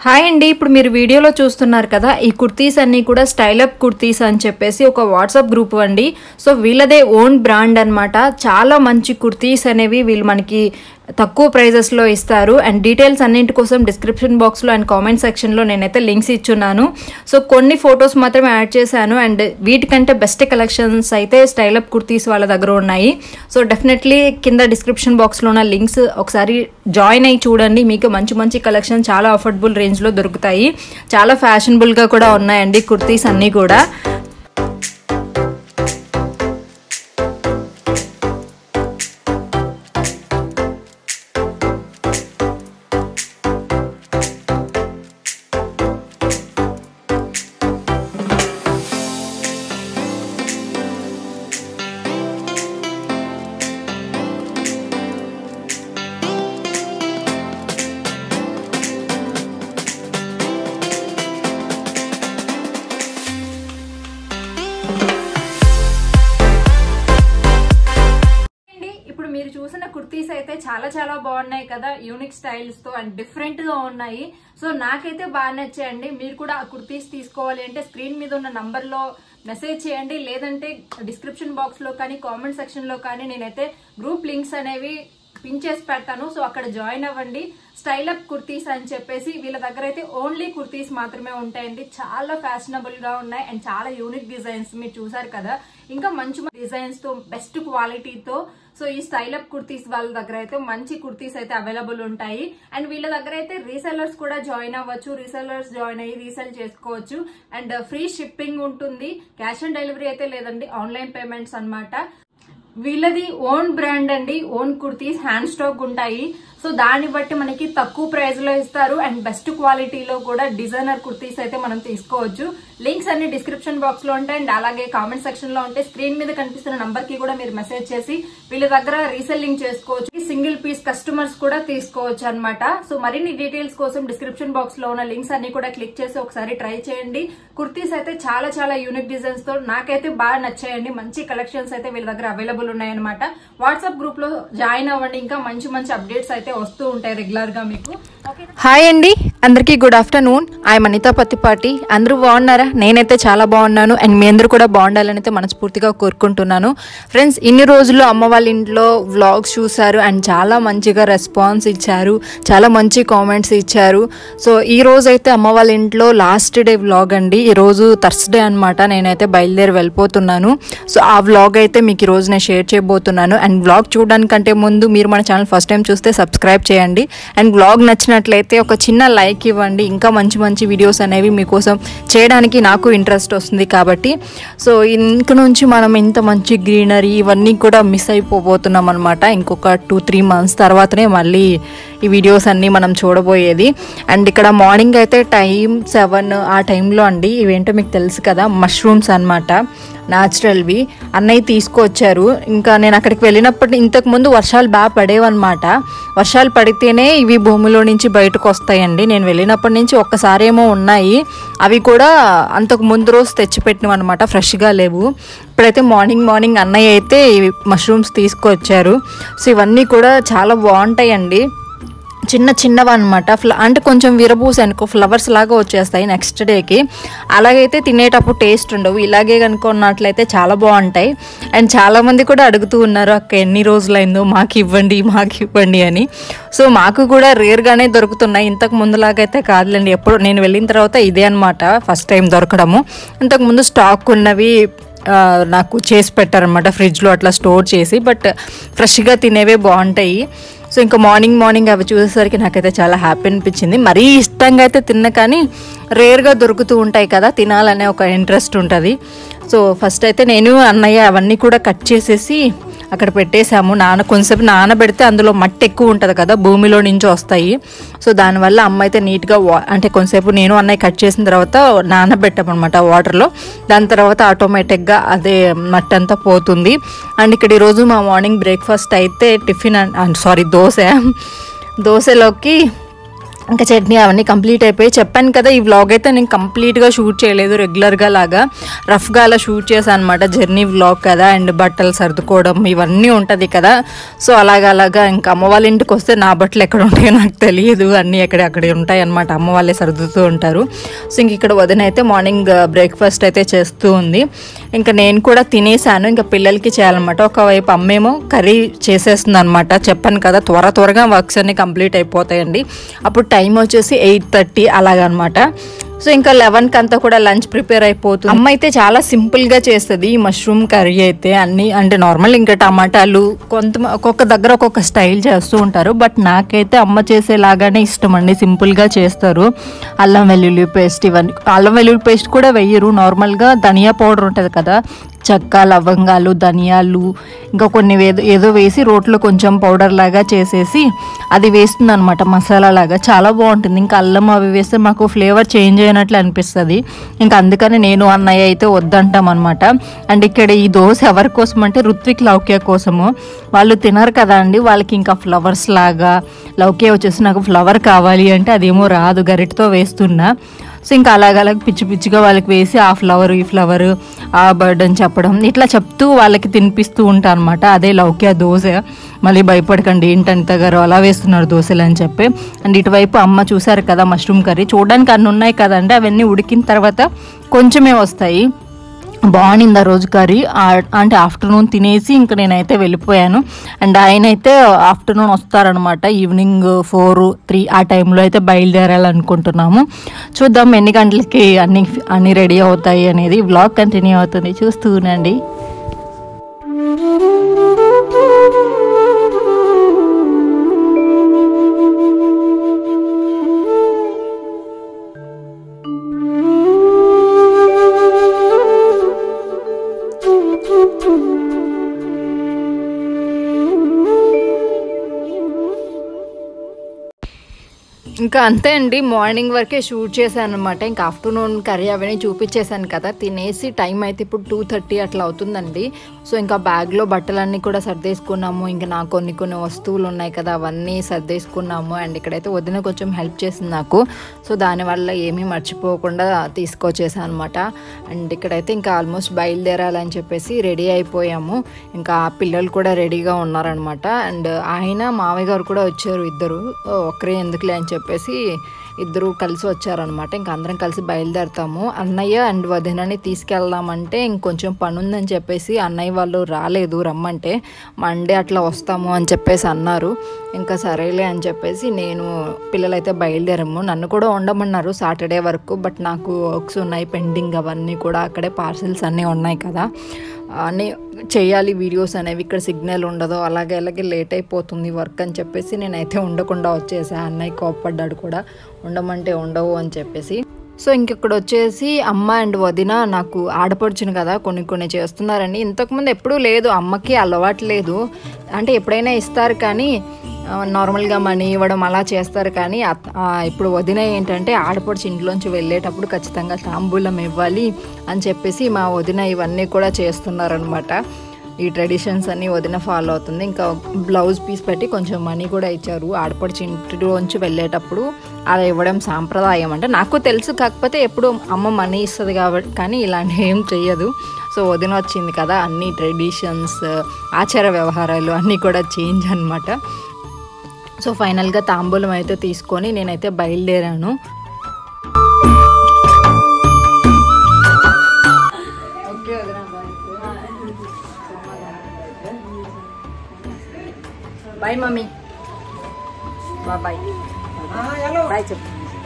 Hi అండి ఇప్పుడు మీరు వీడియోలో చూస్తున్నారు కదా ఈ కుర్తీస్ అన్నీ కూడా స్టైల్ అప్ కుర్తీస్ అని చెప్పేసి ఒక వాట్సాప్ గ్రూప్ అండి సో వీళ్ళదే ఓన్ బ్రాండ్ అన్నమాట చాలా మంచి కుర్తీస్ అనేవి వీళ్ళు మనకి తక్కువ ప్రైజెస్లో ఇస్తారు అండ్ డీటెయిల్స్ అన్నింటి కోసం డిస్క్రిప్షన్ బాక్స్లో అండ్ కామెంట్ సెక్షన్లో నేనైతే లింక్స్ ఇచ్చున్నాను సో కొన్ని ఫొటోస్ మాత్రమే యాడ్ చేశాను అండ్ వీటికంటే బెస్ట్ కలెక్షన్స్ అయితే స్టైల్ అప్ కుర్తీస్ వాళ్ళ దగ్గర ఉన్నాయి సో డెఫినెట్లీ కింద డిస్క్రిప్షన్ బాక్స్లో ఉన్న లింక్స్ ఒకసారి జాయిన్ అయ్యి చూడండి మీకు మంచి మంచి కలెక్షన్ చాలా అఫోర్డబుల్ రేంజ్లో దొరుకుతాయి చాలా ఫ్యాషనబుల్గా కూడా ఉన్నాయండి కుర్తీస్ అన్నీ కూడా అండి ఇప్పుడు మీరు చూసిన కుర్తీస్ అయితే చాలా చాలా బాగున్నాయి కదా యూనిక్ స్టైల్స్ తో అండ్ డిఫరెంట్ గా ఉన్నాయి సో నాకైతే బాగా నచ్చాయండి మీరు కూడా ఆ కుర్తీస్ తీసుకోవాలి అంటే స్క్రీన్ మీద ఉన్న నంబర్ లో మెసేజ్ చేయండి లేదంటే డిస్క్రిప్షన్ బాక్స్ లో కానీ కామెంట్ సెక్షన్ లో కానీ నేనైతే గ్రూప్ లింక్స్ అనేవి పిన్ చేసి పెడతాను సో అక్కడ జాయిన్ అవ్వండి స్టైల్ అప్ కుర్తీస్ అని చెప్పేసి వీళ్ళ దగ్గర అయితే ఓన్లీ కుర్తీస్ మాత్రమే ఉంటాయండి చాలా ఫ్యాషనబుల్ గా ఉన్నాయి అండ్ చాలా యూనిక్ డిజైన్స్ మీరు చూసారు కదా ఇంకా మంచి డిజైన్స్ తో బెస్ట్ క్వాలిటీతో సో ఈ స్టైల్ అప్ కుర్తీస్ వాళ్ళ దగ్గర అయితే మంచి కుర్తీస్ అయితే అవైలబుల్ ఉంటాయి అండ్ వీళ్ళ దగ్గర అయితే రీసెల్లర్స్ కూడా జాయిన్ అవ్వచ్చు రీసెల్లర్స్ జాయిన్ అయ్యి రీసెల్ చేసుకోవచ్చు అండ్ ఫ్రీ షిప్పింగ్ ఉంటుంది క్యాష్ ఆన్ డెలివరీ అయితే లేదండి ఆన్లైన్ పేమెంట్స్ అన్నమాట వీళ్ళది ఓన్ బ్రాండ్ అండి ఓన్ కుర్తీస్ హ్యాండ్ స్టాక్ ఉంటాయి సో దాన్ని బట్టి మనకి తక్కువ ప్రైస్ లో ఇస్తారు అండ్ బెస్ట్ క్వాలిటీలో కూడా డిజైనర్ కుర్తీస్ అయితే మనం తీసుకోవచ్చు లింక్స్ అన్ని డిస్క్రిప్షన్ బాక్స్ లో ఉంటాయి అండ్ అలాగే కామెంట్ సెక్షన్ లో ఉంటాయి స్క్రీన్ మీద కనిపిస్తున్న నంబర్ కి కూడా మీరు మెసేజ్ చేసి వీళ్ళ దగ్గర రీసెల్లింగ్ చేసుకోవచ్చు సింగిల్ పీస్ కస్టమర్స్ కూడా తీసుకోవచ్చు అన్నమాట సో మరిన్ని డీటెయిల్స్ కోసం డిస్క్రిప్షన్ బాక్స్ లో ఉన్న లింక్స్ అన్ని కూడా క్లిక్ చేసి ఒకసారి ట్రై చేయండి కుర్తీస్ అయితే చాలా చాలా యూనిక్ డిజైన్స్ తో నాకైతే బాగా నచ్చాయండి మంచి కలెక్షన్స్ అయితే వీళ్ళ దగ్గర అవైలబుల్ ఉన్నాయన్నమాట వాట్సాప్ గ్రూప్ లో జాయిన్ అవ్వండి ఇంకా మంచి మంచి అప్డేట్స్ అయితే వస్తూ ఉంటాయి రెగ్యులర్ గా మీకు హాయ్ అండి అందరికీ good afternoon I'm Anitha Pattipati అందరూ బాగున్నారా నేనైతే చాలా బాగున్నాను అండ్ మీ అందరూ కూడా బాగుండాలని అయితే మనస్ఫూర్తిగా కోరుకుంటున్నాను ఫ్రెండ్స్ ఇన్ని రోజులు అమ్మ వాళ్ళ ఇంట్లో వ్లాగ్స్ చూశారు అండ్ చాలా మంచిగా రెస్పాన్స్ ఇచ్చారు చాలా మంచి కామెంట్స్ ఇచ్చారు సో ఈ రోజు అయితే అమ్మ వాళ్ళ ఇంట్లో లాస్ట్ డే వ్లాగ్ అండి ఈ రోజు థర్స్డే అనమాట నేనైతే బయలుదేరి వెళ్ళిపోతున్నాను సో ఆ వ్లాగ్ అయితే మీకు ఈ రోజు నేను షేర్ చేయబోతున్నాను అండ్ వ్లాగ్ చూడడానికంటే ముందు మీరు మన ఛానల్ ఫస్ట్ టైం చూస్తే సబ్స్క్రైబ్ చేయండి అండ్ వ్లాగ్ నచ్చినట్లయితే ఒక చిన్న లైక్ ఇవ్వండి ఇంకా మంచి మంచి వీడియోస్ అనేవి మీకోసం చేయడానికి నాకు ఇంట్రెస్ట్ వస్తుంది కాబట్టి సో ఇంక నుంచి మనం ఇంత మంచి గ్రీనరీ ఇవన్నీ కూడా మిస్ అయిపోబోతున్నాం అనమాట ఇంకొక టూ త్రీ మంత్స్ తర్వాతనే మళ్ళీ ఈ వీడియోస్ అన్నీ మనం చూడబోయేది అండ్ ఇక్కడ మార్నింగ్ అయితే టైం సెవెన్ ఆ టైంలో అండి ఇవేంటో మీకు తెలుసు కదా మష్రూమ్స్ అనమాట న్యాచురల్వి అన్నయ్య తీసుకొచ్చారు ఇంకా నేను అక్కడికి వెళ్ళినప్పటి ఇంతకు ముందు వర్షాలు బాగా పడేవన్నమాట వర్షాలు పడితేనే ఇవి భూమిలో నుంచి బయటకు వస్తాయండి నేను వెళ్ళినప్పటి నుంచి ఒక్కసారి ఏమో ఉన్నాయి అవి కూడా అంతకు ముందు రోజు తెచ్చిపెట్టినవి అనమాట ఫ్రెష్గా లేవు ఇప్పుడైతే మార్నింగ్ మార్నింగ్ అన్నయ్య అయితే ఇవి మష్రూమ్స్ తీసుకొచ్చారు సో ఇవన్నీ కూడా చాలా బాగుంటాయండి చిన్న చిన్నవి అనమాట ఫ్ల అంటే కొంచెం విరబూసి అనుకో ఫ్లవర్స్ లాగా వచ్చేస్తాయి నెక్స్ట్ డేకి అలాగైతే తినేటప్పుడు టేస్ట్ ఉండవు ఇలాగే కనుక్కున్నట్లయితే చాలా బాగుంటాయి అండ్ చాలామంది కూడా అడుగుతూ ఉన్నారు అక్క ఎన్ని రోజులైందో మాకు ఇవ్వండి మాకు ఇవ్వండి అని సో మాకు కూడా రేర్గానే దొరుకుతున్నాయి ఇంతకు ముందులాగైతే కాదులేండి ఎప్పుడు నేను వెళ్ళిన తర్వాత ఇదే అనమాట ఫస్ట్ టైం దొరకడము ఇంతకు ముందు స్టాక్ ఉన్నవి ఆ, నాకు చేసి పెట్టారనమాట ఫ్రిడ్జ్లో అట్లా స్టోర్ చేసి బట్ ఫ్రెష్గా తినేవే బాగుంటాయి సో ఇంకా మార్నింగ్ మార్నింగ్ అవి చూసేసరికి నాకైతే చాలా హ్యాపీ అనిపించింది మరీ ఇష్టంగా అయితే తిన్న కానీ రేర్గా దొరుకుతూ ఉంటాయి కదా తినాలనే ఒక ఇంట్రెస్ట్ ఉంటుంది సో ఫస్ట్ అయితే నేను అన్నయ్య అవన్నీ కూడా కట్ చేసేసి అక్కడ పెట్టేశాము నాన కొంచెంసేపు నానబెడితే అందులో మట్టి ఎక్కువ ఉంటుంది కదా భూమిలో నుంచి వస్తాయి సో దానివల్ల అమ్మ అయితే నీట్గా వా అంటే కొంచెంసేపు నేను అన్నయ్య కట్ చేసిన తర్వాత నానబెట్టామన్నమాట వాటర్లో దాని తర్వాత ఆటోమేటిక్గా అదే మట్టి అంతా పోతుంది అండ్ ఇక్కడ ఈరోజు మా మార్నింగ్ బ్రేక్ఫాస్ట్ అయితే టిఫిన్ సారీ దోశ దోశలోకి ఇంకా చట్నీ అవన్నీ కంప్లీట్ అయిపోయి చెప్పాను కదా ఈ వ్లాగ్ అయితే నేను కంప్లీట్గా షూట్ చేయలేదు రెగ్యులర్గా లాగా రఫ్గా అలా షూట్ చేశాను అనమాట జర్నీ వ్లాగ్ కదా అండ్ బట్టలు సర్దుకోవడం ఇవన్నీ ఉంటుంది కదా సో అలాగా అలాగా ఇంకా అమ్మ వాళ్ళ ఇంటికి వస్తే నా బట్టలు ఎక్కడ ఉంటాయో నాకు తెలియదు అన్నీ ఎక్కడ అక్కడ ఉంటాయి అనమాట అమ్మ వాళ్ళే సర్దుతూ ఉంటారు సో ఇంక ఇక్కడ వదిన అయితే మార్నింగ్ బ్రేక్ఫాస్ట్ అయితే చేస్తూ ఉంది ఇంకా నేను కూడా తినేసాను ఇంకా పిల్లలకి చేయాలన్నమాట ఒకవైపు అమ్మేమో కర్రీ చేసేస్తుంది అనమాట చెప్పాను కదా త్వర త్వరగా వర్క్స్ అన్ని కంప్లీట్ అయిపోతాయండి అప్పుడు టైం వచ్చేసి ఎయిట్ థర్టీ అలాగనమాట సో ఇంకా లెవెన్కి అంతా కూడా లంచ్ ప్రిపేర్ అయిపోతుంది అమ్మ అయితే చాలా సింపుల్గా చేస్తుంది ఈ మష్రూమ్ కర్రీ అయితే అన్ని అంటే నార్మల్ ఇంకా టమాటాలు కొంత ఒక్కొక్క దగ్గర ఒక్కొక్క స్టైల్ చేస్తూ ఉంటారు బట్ నాకైతే అమ్మ చేసేలాగానే ఇష్టం అండి సింపుల్గా చేస్తారు అల్లం వెల్లుల్లి పేస్ట్ ఇవన్నీ అల్లం వెల్లుల్లి పేస్ట్ కూడా వెయ్యరు నార్మల్గా ధనియా పౌడర్ ఉంటుంది కదా చెక్క లవంగాలు ధనియాలు ఇంకా కొన్ని ఏదో ఏదో వేసి రోట్లో కొంచెం పౌడర్ లాగా చేసేసి అది వేస్తుంది అనమాట మసాలా లాగా చాలా బాగుంటుంది ఇంకా అల్లం అవి వేస్తే మాకు ఫ్లేవర్ చేంజ్ అయినట్లు అనిపిస్తుంది ఇంకా అందుకని నేను అన్నయ్య అయితే వద్దంటాం అనమాట అండ్ ఇక్కడ ఈ దోశ ఎవరి కోసం అంటే రుత్విక్ లౌక్య కోసము వాళ్ళు తినరు కదా అండి వాళ్ళకి ఇంకా ఫ్లవర్స్ లాగా లౌక్య వచ్చేసి నాకు ఫ్లవర్ కావాలి అంటే అదేమో రాదు గరిటతో వేస్తున్నా సో ఇంకా అలాగలాగ పిచ్చి పిచ్చిగా వాళ్ళకి వేసి ఆ ఫ్లవర్ ఈ ఫ్లవర్ ఆ బర్డ్ అని చెప్పడం ఇట్లా చెప్తూ వాళ్ళకి తినిపిస్తూ ఉంటాను అనమాట అదే లౌక్య దోశ మళ్ళీ భయపడకండి ఏంటంత గారు అలా వేస్తున్నారు దోశలు అని చెప్పి అండ్ ఇటువైపు అమ్మ చూసారు కదా మష్రూమ్ కర్రీ చూడడానికి అన్ని ఉన్నాయి కదండి అవన్నీ ఉడికిన తర్వాత కొంచెమే వస్తాయి బాగుండింది ఆ రోజు కర్రీ ఆ- అంటే ఆఫ్టర్నూన్ తినేసి ఇంకా నేనైతే వెళ్ళిపోయాను అండ్ ఆయన అయితే ఆఫ్టర్నూన్ వస్తారనమాట ఈవినింగ్ ఫోర్ త్రీ ఆ టైంలో అయితే బయలుదేరాలనుకుంటున్నాము చూద్దాం ఎన్ని గంటలకి అన్ని అన్ని రెడీ అవుతాయి అనేది వ్లాగ్ కంటిన్యూ అవుతుంది చూస్తూ ఉండండి ఇంకా అంతే అండి మార్నింగ్ వరకే షూట్ చేశాను అనమాట ఇంకా ఆఫ్టర్నూన్ కర్రీ అవన్నీ చూపించేశాను కదా తినేసి టైం అయితే ఇప్పుడు టూ థర్టీ అట్లా అవుతుందండి సో ఇంకా బ్యాగ్లో బట్టలన్నీ కూడా సర్దేసుకున్నాము ఇంకా నాకు కొన్ని కొన్ని వస్తువులు ఉన్నాయి కదా అవన్నీ సర్దేసుకున్నాము అండ్ ఇక్కడైతే వదిన కొంచెం హెల్ప్ చేసింది నాకు సో దానివల్ల ఏమీ మర్చిపోకుండా తీసుకొచ్చేసాను అనమాట అండ్ ఇక్కడైతే ఇంకా ఆల్మోస్ట్ బయలుదేరాలని చెప్పేసి రెడీ అయిపోయాము ఇంకా పిల్లలు కూడా రెడీగా ఉన్నారనమాట అండ్ ఆయన మామయ్య గారు కూడా వచ్చారు ఇద్దరు ఒక్కరే ఎందుకులే అని చెప్పేసి ఇద్దరు కలిసి వచ్చారనమాట ఇంకా అందరం కలిసి బయలుదేరుతాము అన్నయ్య అండ్ వదినని తీసుకెళ్దామంటే ఇంకొంచెం పని ఉందని చెప్పేసి అన్నయ్య వాళ్ళు రాలేదు రమ్మంటే మండే అట్లా వస్తాము అని చెప్పేసి అన్నారు ఇంకా సరేలే అని చెప్పేసి నేను పిల్లలైతే బయలుదేరాము నన్ను కూడా ఉండమన్నారు సాటర్డే వరకు బట్ నాకు వర్క్స్ ఉన్నాయి పెండింగ్ అవన్నీ కూడా అక్కడే పార్సిల్స్ అన్నీ ఉన్నాయి కదా అన్నీ చేయాలి వీడియోస్ అనేవి ఇక్కడ సిగ్నల్ ఉండదు అలాగే అలాగే లేట్ అయిపోతుంది వర్క్ అని చెప్పేసి నేనైతే ఉండకుండా వచ్చేసా అన్నయ్య కోప్పడ్డాడు కూడా ఉండమంటే ఉండవు అని చెప్పేసి సో ఇంకిక్కడ వచ్చేసి అమ్మ అండ్ వదిన నాకు ఆడపడుచును కదా కొన్ని కొన్ని చేస్తున్నారని ఇంతకుముందు ఎప్పుడూ లేదు అమ్మకి అలవాటు లేదు అంటే ఎప్పుడైనా ఇస్తారు కానీ ఆ, నార్మల్గా మనీ ఇవ్వడం అలా చేస్తారు కానీ అత్- ఆ, ఇప్పుడు వదిన ఏంటంటే ఆడపడుచు ఇంట్లోంచి వెళ్ళేటప్పుడు ఖచ్చితంగా తాంబూలం ఇవ్వాలి అని చెప్పేసి మా వదిన ఇవన్నీ కూడా చేస్తున్నారనమాట ఈ ట్రెడిషన్స్ అన్ని వదిన ఫాలో అవుతుంది ఇంకా బ్లౌజ్ పీస్ పెట్టి కొంచెం మనీ కూడా ఇచ్చారు ఆడపడిచి ఇంటిలోంచి వెళ్ళేటప్పుడు అలా ఇవ్వడం సాంప్రదాయం అంటే నాకు తెలుసు కాకపోతే ఎప్పుడు అమ్మ మనీ ఇస్తుంది కాబట్టి కానీ ఇలాంటివి ఏం చెయ్యదు సో వదిన వచ్చింది కదా అన్ని ట్రెడిషన్స్ ఆచార వ్యవహారాలు అన్నీ కూడా చేంజ్ అనమాట సో ఫైనల్గా తాంబూలం అయితే తీసుకొని నేనైతే బయలుదేరాను బాయ్ మమ్మీ బాయ్ బాయ్ చెప్పు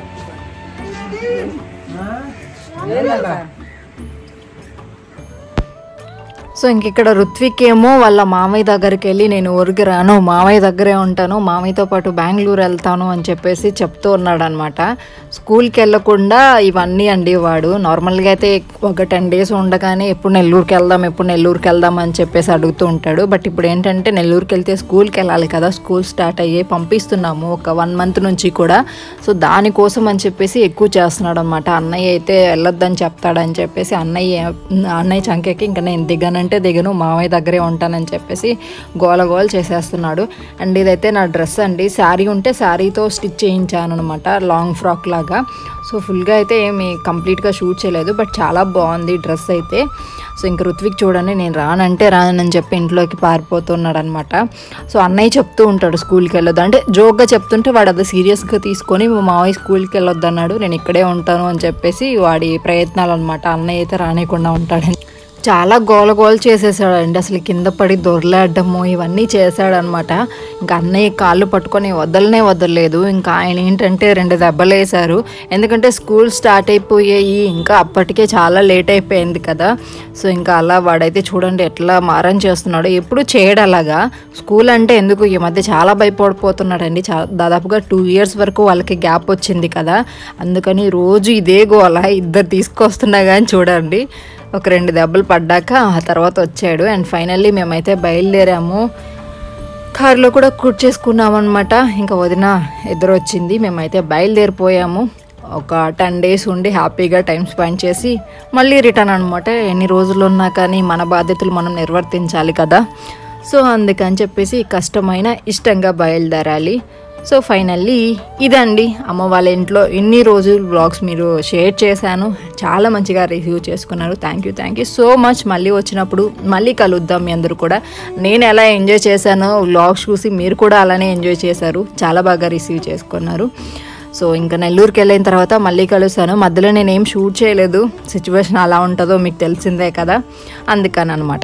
సో ఇంక ఇక్కడ రుత్విక్ ఏమో వాళ్ళ మామయ్య దగ్గరికి వెళ్ళి నేను ఊరికి రాను మామయ్య దగ్గరే ఉంటాను మామయ్యతో పాటు బెంగళూరు వెళ్తాను అని చెప్పేసి చెప్తూ ఉన్నాడు అనమాట స్కూల్కి వెళ్ళకుండా ఇవన్నీ అండి వాడు నార్మల్గా అయితే ఒక టెన్ డేస్ ఉండగానే ఎప్పుడు నెల్లూరుకి వెళ్దాం ఎప్పుడు నెల్లూరుకి వెళ్దాం అని చెప్పేసి అడుగుతూ ఉంటాడు బట్ ఇప్పుడు ఏంటంటే నెల్లూరుకి వెళ్తే స్కూల్కి వెళ్ళాలి కదా స్కూల్ స్టార్ట్ అయ్యి పంపిస్తున్నాము ఒక వన్ మంత్ నుంచి కూడా సో దానికోసం అని చెప్పేసి ఎక్కువ చేస్తున్నాడు అనమాట అన్నయ్య అయితే వెళ్ళొద్దని చెప్తాడని చెప్పేసి అన్నయ్య అన్నయ్య చంకకి ఇంకా నేను దిగనండి దిగనంటే దిగను మామయ్య దగ్గరే ఉంటానని చెప్పేసి గోల గోల చేసేస్తున్నాడు అండ్ ఇదైతే నా డ్రెస్ అండి శారీ ఉంటే శారీతో స్టిచ్ చేయించాను అనమాట లాంగ్ ఫ్రాక్ లాగా సో ఫుల్గా అయితే ఏమి కంప్లీట్గా షూట్ చేయలేదు బట్ చాలా బాగుంది డ్రెస్ అయితే సో ఇంక ఋత్విక్ చూడండి నేను రానంటే రానని చెప్పి ఇంట్లోకి పారిపోతున్నాడు అనమాట సో అన్నయ్య చెప్తూ ఉంటాడు స్కూల్కి వెళ్ళొద్దు అంటే జోక్గా చెప్తుంటే వాడు అది సీరియస్గా తీసుకొని మా మావయ్య స్కూల్కి వెళ్ళొద్దు అన్నాడు నేను ఇక్కడే ఉంటాను అని చెప్పేసి వాడి ప్రయత్నాలు అనమాట అన్నయ్య అయితే రానికుండా ఉంటాడని చాలా గోల గోల చేసేసాడండి అసలు కింద పడి దొరలాడము ఇవన్నీ చేశాడనమాట ఇంకా అన్నయ్య కాళ్ళు పట్టుకొని వదలనే వదలలేదు ఇంకా ఆయన ఏంటంటే రెండు దెబ్బలు వేశారు ఎందుకంటే స్కూల్ స్టార్ట్ అయిపోయాయి ఇంకా అప్పటికే చాలా లేట్ అయిపోయింది కదా సో ఇంకా అలా వాడైతే చూడండి ఎట్లా మారం చేస్తున్నాడు ఎప్పుడు చేయడు అలాగా స్కూల్ అంటే ఎందుకు ఈ మధ్య చాలా భయపడిపోతున్నాడండి చా దాదాపుగా టూ ఇయర్స్ వరకు వాళ్ళకి గ్యాప్ వచ్చింది కదా అందుకని రోజు ఇదే గోల ఇద్దరు తీసుకొస్తున్నా కానీ చూడండి ఒక రెండు దెబ్బలు పడ్డాక ఆ తర్వాత వచ్చాడు అండ్ ఫైనల్లీ మేమైతే బయలుదేరాము కారులో కూడా కూర్చేసుకున్నాం అనమాట ఇంకా వదిన ఎదురు వచ్చింది మేమైతే బయలుదేరిపోయాము ఒక టెన్ డేస్ ఉండి హ్యాపీగా టైం స్పెండ్ చేసి మళ్ళీ రిటర్న్ అనమాట ఎన్ని రోజులు ఉన్నా కానీ మన బాధ్యతలు మనం నిర్వర్తించాలి కదా సో అందుకని చెప్పేసి కష్టమైన ఇష్టంగా బయలుదేరాలి సో ఫైనల్లీ ఇదండి అమ్మ వాళ్ళ ఇంట్లో ఇన్ని రోజులు బ్లాగ్స్ మీరు షేర్ చేశాను చాలా మంచిగా రిసీవ్ చేసుకున్నారు thank you thank you so much మళ్ళీ వచ్చినప్పుడు మళ్ళీ కలుద్దాం మీ అందరూ కూడా నేను ఎలా ఎంజాయ్ చేశానో వ్లాగ్స్ చూసి మీరు కూడా అలానే ఎంజాయ్ చేశారు చాలా బాగా రిసీవ్ చేసుకున్నారు సో ఇంకా నెల్లూరుకి వెళ్ళిన తర్వాత మళ్ళీ కలుస్తాను మధ్యలో నేనేం షూట్ చేయలేదు సిచ్యువేషన్ అలా ఉంటుందో మీకు తెలిసిందే కదా అందుకని అనమాట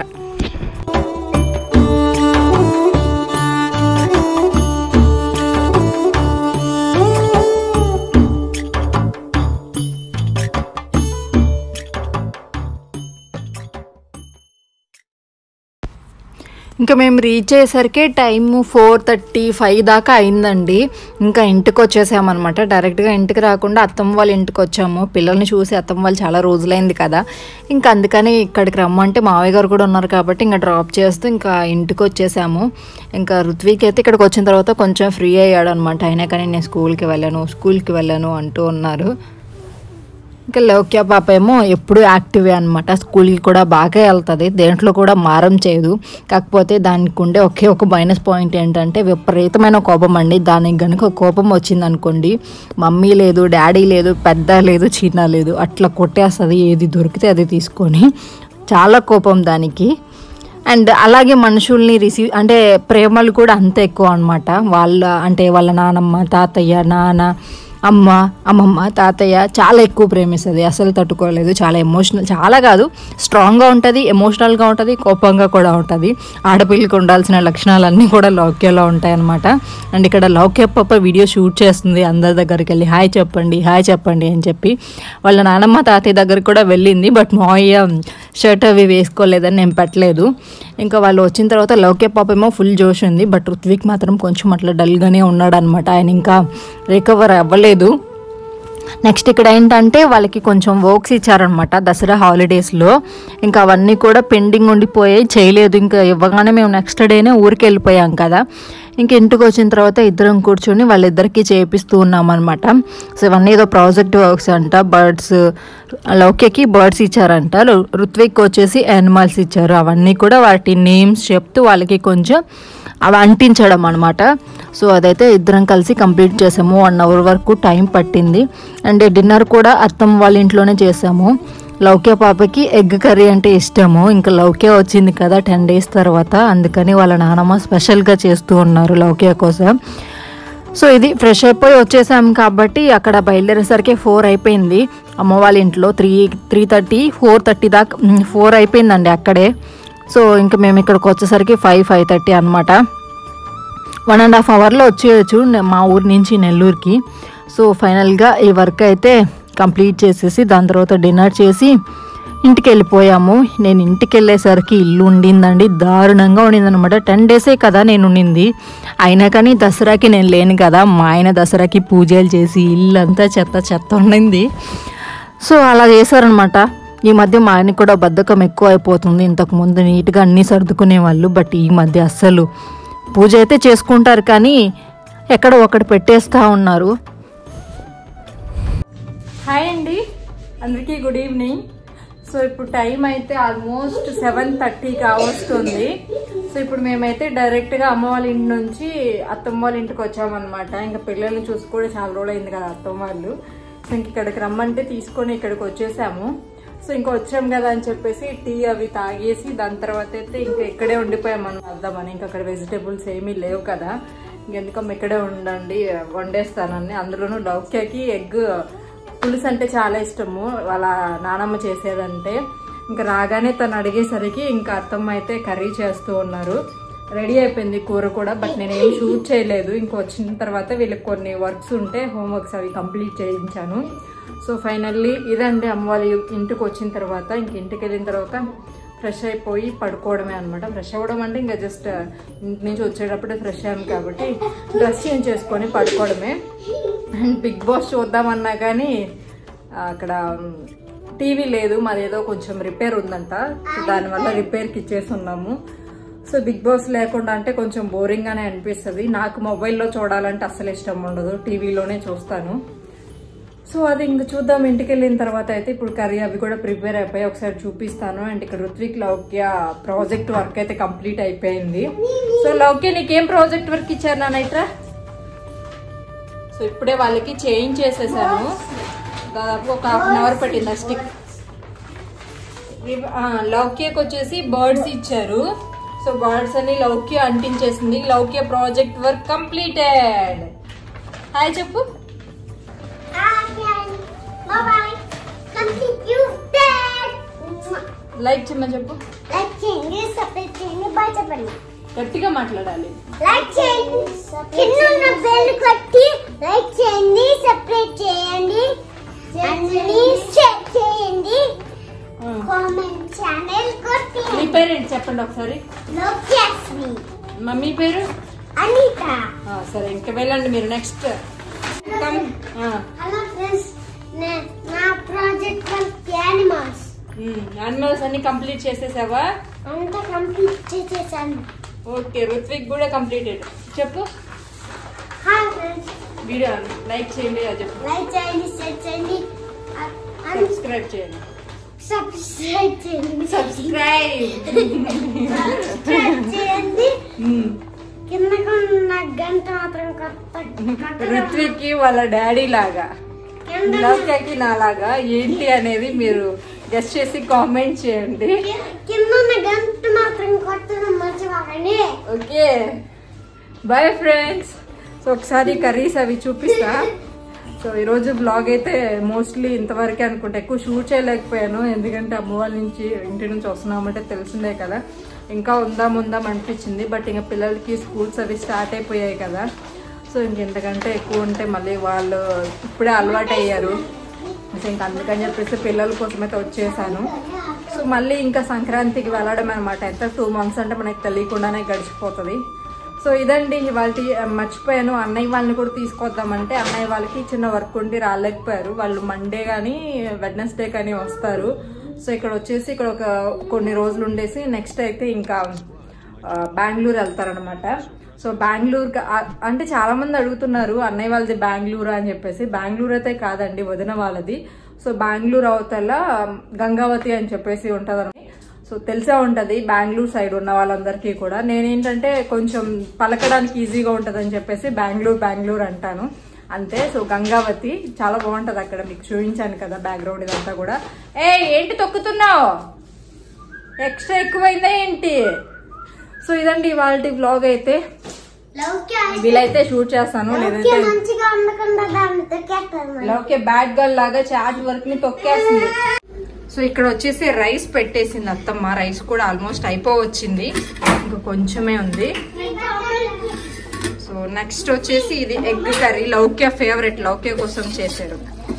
ఇంకా మేము రీచ్ అయ్యేసరికి టైం ఫోర్ థర్టీ ఫైవ్ దాకా అయిందండి ఇంకా ఇంటికి వచ్చేసామన్నమాట డైరెక్ట్గా ఇంటికి రాకుండా అత్తమ్మ వాళ్ళ ఇంటికి వచ్చాము పిల్లల్ని చూసి అత్తమ్మ వాళ్ళు చాలా రోజులైంది కదా ఇంకా అందుకని ఇక్కడికి రమ్మంటే మావయ్య గారు కూడా ఉన్నారు కాబట్టి ఇంకా డ్రాప్ చేస్తూ ఇంకా ఇంటికి వచ్చేసాము ఇంకా ఋత్విక్ అయితే ఇక్కడికి వచ్చిన తర్వాత కొంచెం ఫ్రీ అయ్యాడు అనమాట అయినా కానీ నేను స్కూల్కి వెళ్ళాను స్కూల్కి వెళ్ళాను అంటూ ఉన్నారు ఇంకా లౌక్య పాప ఏమో ఎప్పుడు యాక్టివే అనమాట స్కూల్కి కూడా బాగా వెళ్తుంది దేంట్లో కూడా మారం చేయదు కాకపోతే దానికి ఉండే ఒకే ఒక మైనస్ పాయింట్ ఏంటంటే విపరీతమైన కోపం అండి దానికి కనుక కోపం వచ్చింది అనుకోండి మమ్మీ లేదు డాడీ లేదు పెద్ద లేదు చిన్న లేదు అట్లా కొట్టేస్తుంది ఏది దొరికితే అది తీసుకొని చాలా కోపం దానికి అండ్ అలాగే మనుషుల్ని రిసీవ్ అంటే ప్రేమలు కూడా అంత ఎక్కువ అనమాట వాళ్ళ అంటే వాళ్ళ నానమ్మ తాతయ్య నాన్న అమ్మ అమ్మమ్మ తాతయ్య చాలా ఎక్కువ ప్రేమిస్తుంది అసలు తట్టుకోలేదు చాలా ఎమోషనల్ చాలా కాదు స్ట్రాంగ్గా ఉంటుంది ఎమోషనల్గా ఉంటుంది కోపంగా కూడా ఉంటుంది ఆడపిల్లకి ఉండాల్సిన లక్షణాలన్నీ కూడా లౌక్యలో ఉంటాయన్నమాట అండ్ ఇక్కడ లౌక్య పాప వీడియో షూట్ చేస్తుంది అందరి దగ్గరికి వెళ్ళి హాయ్ చెప్పండి హాయ్ చెప్పండి అని చెప్పి వాళ్ళ నానమ్మ తాతయ్య దగ్గరికి కూడా వెళ్ళింది బట్ మావయ్య షర్ట్ అవి వేసుకోలేదని నేను పెట్టలేదు ఇంకా వాళ్ళు వచ్చిన తర్వాత లౌక్య పాప ఏమో ఫుల్ జోష్ ఉంది బట్ ఋత్విక్ మాత్రం కొంచెం అట్లా డల్గానే ఉన్నాడు అనమాట ఆయన ఇంకా రికవర్ అవ్వలేదు నెక్స్ట్ ఇక్కడ ఏంటంటే వాళ్ళకి కొంచెం వర్క్స్ ఇచ్చారనమాట దసరా హాలిడేస్లో ఇంకా అవన్నీ కూడా పెండింగ్ ఉండిపోయాయి చేయలేదు ఇంకా ఇవ్వగానే మేము నెక్స్ట్ డేనే ఊరికి వెళ్ళిపోయాం కదా ఇంక ఇంటికి వచ్చిన తర్వాత ఇద్దరం కూర్చొని వాళ్ళిద్దరికి చేపిస్తూ ఉన్నాం అనమాట సో ఇవన్నీ ఏదో ప్రాజెక్ట్ వర్క్స్ అంట బర్డ్స్ లౌక్యకి బర్డ్స్ ఇచ్చారంట రు- ఋత్విక్ వచ్చేసి యానిమల్స్ ఇచ్చారు అవన్నీ కూడా వాటి నేమ్స్ చెప్తూ వాళ్ళకి కొంచెం అవి అంటించడం అనమాట సో అదైతే ఇద్దరం కలిసి కంప్లీట్ చేసాము వన్ అవర్ వరకు టైం పట్టింది అండ్ డిన్నర్ కూడా అత్తమ్మ వాళ్ళ ఇంట్లోనే చేసాము లౌక్య పాపకి ఎగ్ కర్రీ అంటే ఇష్టము ఇంకా లౌక్య వచ్చింది కదా టెన్ డేస్ తర్వాత అందుకని వాళ్ళ నానమ్మ స్పెషల్గా చేస్తూ ఉన్నారు లౌక్య కోసం సో ఇది ఫ్రెష్ అయిపోయి వచ్చేసాం కాబట్టి అక్కడ బయలుదేరేసరికి ఫోర్ అయిపోయింది అమ్మ వాళ్ళ ఇంట్లో three three thirty four thirty దాకా ఫోర్ అయిపోయిందండి అక్కడే సో ఇంకా మేము ఇక్కడికి వచ్చేసరికి ఫైవ్ ఫైవ్ థర్టీ అనమాట వన్ అండ్ హాఫ్ అవర్లో వచ్చేయచ్చు నే- మా ఊరి నుంచి నెల్లూరుకి సో ఫైనల్గా ఈ వర్క్ అయితే కంప్లీట్ చేసేసి దాని తర్వాత డిన్నర్ చేసి ఇంటికి వెళ్ళిపోయాము నేను ఇంటికి వెళ్ళేసరికి ఇల్లు ఉండిందండి దారుణంగా ఉండింది అనమాట టెన్ డేసే కదా నేను ఉండింది అయినా కానీ దసరాకి నేను లేను కదా మా ఆయన దసరాకి పూజలు చేసి ఇల్లు అంతా చెత్త చెత్త ఉండింది సో అలా చేశారనమాట ఈ మధ్య మా ఆయనకి కూడా బద్ధకం ఎక్కువ అయిపోతుంది ఇంతకు ముందు నీట్గా అన్నీ సర్దుకునే వాళ్ళు బట్ ఈ మధ్య అస్సలు పూజ అయితే చేసుకుంటారు కానీ ఎక్కడ ఒకటి పెట్టేస్తా ఉన్నారు హాయ్ అండి అందరికీ గుడ్ ఈవినింగ్ సో ఇప్పుడు టైం అయితే ఆల్మోస్ట్ సెవెన్ థర్టీ కావస్తుంది సో ఇప్పుడు మేమైతే డైరెక్ట్ గా అమ్మ వాళ్ళ ఇంటి నుంచి అత్తమ్మ వాళ్ళ ఇంటికి వచ్చామన్నమాట ఇంకా పిల్లల్ని చూసి కూడా చాలా రోజులు అయింది కదా అత్తమ్మ వాళ్ళు సో ఇంక ఇక్కడికి రమ్మంటే తీసుకొని ఇక్కడికి వచ్చేసాము సో ఇంకా వచ్చాం కదా అని చెప్పేసి టీ అవి తాగేసి దాని తర్వాత అయితే ఇంకా ఇక్కడే ఉండిపోయాం మనం వద్దామని ఇంకా అక్కడ వెజిటేబుల్స్ ఏమీ లేవు కదా ఇంకెందుకమ్మ ఇక్కడే ఉండండి వండేస్తానని అందులోనూ లౌక్యాకి ఎగ్ పులుసు అంటే చాలా ఇష్టము వాళ్ళ నానమ్మ చేసేదంటే ఇంకా రాగానే తను అడిగేసరికి ఇంకా అత్తమ్మ అయితే కర్రీ చేస్తూ ఉన్నారు రెడీ అయిపోయింది కూర కూడా బట్ నేను ఏం షూట్ చేయలేదు ఇంక వచ్చిన తర్వాత వీళ్ళకి కొన్ని వర్క్స్ ఉంటే హోంవర్క్స్ అవి కంప్లీట్ చేయించాను సో ఫైనల్లీ ఇదండి అమ్మ వాళ్ళ ఇంటికి వచ్చిన తర్వాత ఇంక ఇంటికి వెళ్ళిన తర్వాత ఫ్రెష్ అయిపోయి పడుకోవడమే అనమాట ఫ్రెష్ అవ్వడం అంటే ఇంకా జస్ట్ ఇంటి నుంచి వచ్చేటప్పుడే ఫ్రెష్ అయ్యాను కాబట్టి డ్రెస్ చేంజ్ చేసుకొని పడుకోవడమే అండ్ బిగ్ బాస్ చూద్దామన్నా కానీ అక్కడ టీవీ లేదు మరి ఏదో కొంచెం రిపేర్ ఉందంట సో దానివల్ల రిపేర్కి ఇచ్చేసి ఉన్నాము సో బిగ్ బాస్ లేకుండా అంటే కొంచెం బోరింగ్గానే అనిపిస్తుంది నాకు మొబైల్లో చూడాలంటే అస్సలు ఇష్టం ఉండదు టీవీలోనే చూస్తాను సో అది ఇంక చూద్దాం ఇంటికి వెళ్ళిన తర్వాత అయితే ఇప్పుడు కర్రీ అవి కూడా ప్రిపేర్ అయిపోయి ఒకసారి చూపిస్తాను అండ్ ఇక్కడ ఋత్విక్ లౌక్య ప్రాజెక్ట్ వర్క్ అయితే కంప్లీట్ అయిపోయింది సో లౌక్య నీకేం ప్రాజెక్ట్ వర్క్ ఇచ్చారు నానైట్రా సో ఇప్పుడే వాళ్ళకి చేంజ్ చేసేసాను దాదాపు ఒక హాఫ్ అన్ అవర్ పట్టింది ఆ స్టిక్ లౌక్యకి వచ్చేసి బర్డ్స్ ఇచ్చారు సో బర్డ్స్ అని లౌక్య అంటించేసింది Laukya project work completed hi చెప్పు Bye bye. Complete you dead. Like చెమ్మని చెప్పు Like చేయండి సబ్స్క్రైబ్ చేయండి బాయ్ చెప్పండి గట్టిగా మాట్లాడాలి లైక్ చేయండి కింద ఉన్న బెల్ కొట్టి లైక్ చేయండి సబ్స్క్రైబ్ చేయండి అన్ని షేర్ చేయండి కామెంట్ ఛానల్ కొట్టి మీ పేరేంటి చెప్పండి ఒకసారి లోక్యాస్మి మమ్మీ పేరు అనిత ఆ, సరే ఇంకా వెళ్ళండి మీరు నెక్స్ట్ హలో ఫ్రెండ్స్ నా ప్రాజెక్ట్ వర్క్ యానిమల్స్ యానిమల్స్ అన్ని కంప్లీట్ చేసేసావా అంతా కంప్లీట్ చేసేసాను ఓకే రుత్విక్ కూడా కంప్లీటెడ్ చెప్పు హాయ్ ఫ్రెండ్స్ వీడియో లైక్ చేయండి అది చెప్పు లైక్ చేయండి షేర్ చేయండి సబ్స్క్రైబ్ చేయండి సబ్స్క్రైబ్ చేయండి సబ్స్క్రైబ్ సబ్స్క్రైబ్ చేయండి కిందకు ఉన్న గంట మాత్రం కొత్త రుత్విక్ కి వాళ్ళ డాడీ లాగా లౌక్యకి నాలాగా ఏంటి అనేది మీరు గెస్ట్ చేసి కామెంట్ చేయండి కింద ఉన్న గంట మాత్రం కొట్టడం మర్చిపోకండి ఓకే బాయ్ ఫ్రెండ్స్ సో ఒకసారి కర్రీస్ అవి చూపిస్తా సో ఈరోజు బ్లాగ్ అయితే మోస్ట్లీ ఇంతవరకే అనుకుంటా ఎక్కువ షూట్ చేయలేకపోయాను ఎందుకంటే అమ్మ వాళ్ళ నుంచి ఇంటి నుంచి వస్తున్నామంటే తెలిసిందే కదా ఇంకా ఉందాం ఉందాం అనిపించింది బట్ ఇంకా పిల్లలకి స్కూల్స్ అవి స్టార్ట్ అయిపోయాయి కదా సో ఇంకెంతకంటే ఎక్కువ ఉంటే మళ్ళీ వాళ్ళు ఇప్పుడే అలవాటు అయ్యారు సో ఇంకా అందుకని చెప్పేసి పిల్లల కోసం అయితే వచ్చేసాను సో మళ్ళీ ఇంకా సంక్రాంతికి వెళ్ళడం అనమాట ఎంత టూ మంత్స్ అంటే మనకి తెలియకుండానే గడిచిపోతుంది సో ఇదండి వాళ్ళ మర్చిపోయాను అన్నయ్య వాళ్ళని కూడా తీసుకొద్దామంటే అన్నయ్య వాళ్ళకి చిన్న వర్క్ ఉండి రాలేకపోయారు వాళ్ళు మండే కానీ వెడ్నెస్డే కానీ వస్తారు సో ఇక్కడ వచ్చేసి ఇక్కడ ఒక కొన్ని రోజులు ఉండేసి నెక్స్ట్ అయితే ఇంకా ఆ, బెంగళూరు వెళ్తారనమాట సో బెంగళూరు అంటే చాలా మంది అడుగుతున్నారు అన్నయ్య వాళ్ళది బెంగళూరు అని చెప్పేసి బెంగళూరు అయితే కాదండి వదిన వాళ్ళది సో బెంగళూరు అవతల గంగావతి అని చెప్పేసి ఉంటుంది సో తెలిసే ఉంటది బెంగళూరు సైడ్ ఉన్న వాళ్ళందరికీ కూడా నేనేంటంటే కొంచెం పలకడానికి ఈజీగా ఉంటదని చెప్పేసి బెంగళూరు బెంగళూరు అంటాను అంతే సో గంగావతి చాలా బాగుంటది అక్కడ మీకు చూపించాను కదా బ్యాక్గ్రౌండ్ ఇదంతా కూడా ఏ ఏంటి తొక్కుతున్నావు ఎక్స్ట్రా ఎక్కువైందా ఏంటి సో ఇదండి వాళ్ళ వ్లాగ్ అయితే లౌక్య వీలైతే షూట్ చేస్తాను లౌక్య లేదంటే మంచిగా ఉండకుండా దాన్ని తొక్కేస్తాను మరి. ఓకే బ్యాడ్ గర్ల్ లాగా చాట్ వర్క్ ని తొక్కేస్తుంది సో ఇక్కడ వచ్చేసి రైస్ పెట్టేసింది అత్తమ్మ రైస్ కూడా ఆల్మోస్ట్ అయిపోవచ్చింది ఇంకా కొంచెమే ఉంది సో నెక్స్ట్ వచ్చేసి ఇది egg curry Laukya favourite Laukya కోసం చేశారు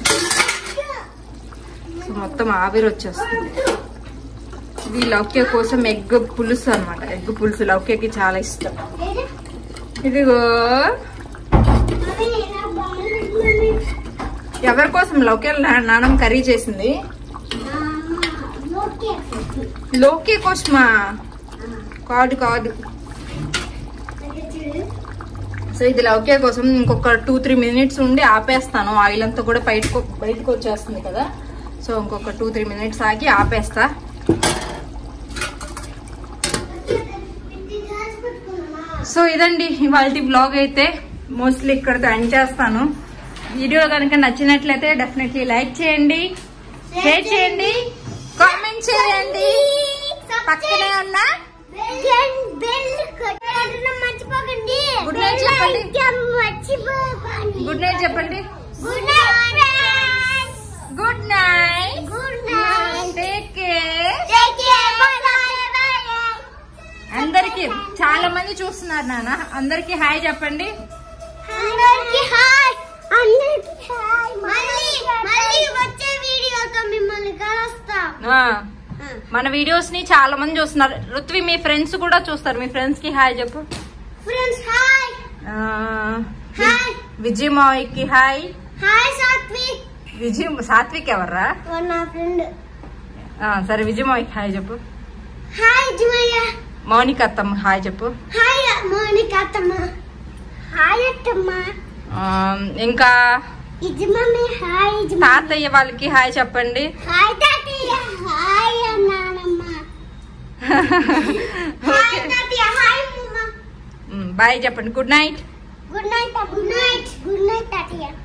సో మొత్తం ఆవిరి వచ్చేస్తుంది ఇది లౌక్య కోసం ఎగ్ పులుసు అన్నమాట ఎగ్ పులుసు లౌక్యకి చాలా ఇష్టం ఏది? ఇదిగో అది నా బాగుంది. ఎవరి కోసం లౌక్య నానం కర్రీ చేసింది ఆ, లౌక్య. లోకే కోసమా కాదు కాదు ఇక్కడ చూడు. సో ఇది లౌకే కోసం ఇంకొక టూ త్రీ మినిట్స్ ఉండి ఆపేస్తాను ఆయిల్ అంతా కూడా బయటకు బయటకు వచ్చేస్తుంది కదా సో ఇంకొక టూ త్రీ మినిట్స్ ఆగి ఆపేస్తా సో ఇదండి ఇవాళ బ్లాగ్ అయితే మోస్ట్లీ ఇక్కడతో ఎండ్ చేస్తాను వీడియో కనుక నచ్చినట్లయితే డెఫినెట్లీ లైక్ చేయండి షేర్ చేయండి కామెంట్ చేయండి పక్కనే ఉన్న మర్చిపోకండి Good night చెప్పండి. మర్చిపోకండి గుడ్ నైట్ చెప్పండి good night good night good night take care take care bye bye అందరికి చాలా మంది చూస్తున్నారు నాన్న అందరికి హాయ్ చెప్పండి అందరికి హాయ్ అందరికి హాయ్ మళ్ళీ మళ్ళీ వచ్చే వీడియోతో మిమ్మల్ని కలుస్తాం ఆ, మన వీడియోస్ ని చాలా మంది చూస్తున్నారు రుత్వి మీ ఫ్రెండ్స్ కూడా చూస్తారు మీ ఫ్రెండ్స్ కి హాయ్ చెప్పు ఫ్రెండ్స్ హాయ్ ఆ, హాయ్ విజయ్ మావయ్యకి హాయ్ హాయ్ సాత్విక్ విజయ్ సాత్విక్ ఎవర్రా నా ఫ్రెండ్ ఆ, సరే విజయ్ మావయ్యకి హాయ్ చెప్పు హాయ్ జుమయ్య మౌనిక అత్తమ్మ హాయ్ చెప్పు హాయ్ మోనిక అత్తమ్మ హాయ్ అత్తమ్మ ఆ, ఇంకా ఇది మమ్మీ హాయ్ ఇది తాతయ్య వాళ్ళకి హాయ్ చెప్పండి హాయ్ తాతయ్య హాయ్ నానమ్మ హాయ్ తాతయ్య హాయ్ మమ్మ బాయ్ చెప్పండి good night good night good night good night తాతయ్య